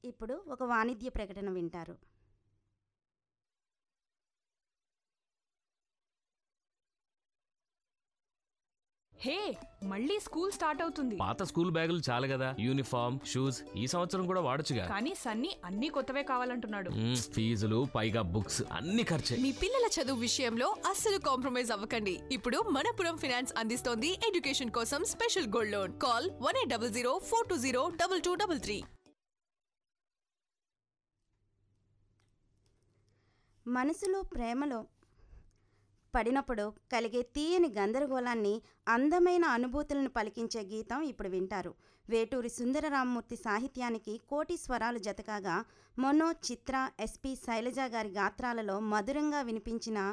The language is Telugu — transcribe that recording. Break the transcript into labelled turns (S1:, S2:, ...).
S1: ఇప్పుడు ఒక వాణిజ్య ప్రకటన వింటారు
S2: హే మళ్ళీ స్కూల్ స్టార్ట్ అవుతుంది
S3: పాత స్కూల్ బ్యాగులు చాలు కదా యూనిఫామ్ షూస్ ఈ సంవత్సరం కూడా వాడొచ్చుగా
S2: కానీ సన్నీ అన్ని కొత్తవే కావాలంటున్నాడు
S3: మ్మ్, ఫీజులు పైగా బుక్స్ అన్ని ఖర్చే
S4: మీ పిల్లల చదువు విషయంలో అస్సలు కాంప్రమైజ్ అవ్వకండి ఇప్పుడు మనపురం ఫినాన్స్ అందిస్తోంది ఎడ్యుకేషన్ కోసం special gold loan call one eight double zero four two zero double two double three
S1: మనసులో ప్రేమలో పడినప్పుడు కలిగే తీయని గందరగోళాన్ని అందమైన అనుభూతులను పలికించే గీతం ఇప్పుడు వింటారు వేటూరి సుందరరామమూర్తి సాహిత్యానికి కోటి స్వరాలు జతకాగా మొనో చిత్ర ఎస్పి శైలజ గారి గాత్రాలలో మధురంగా వినిపించిన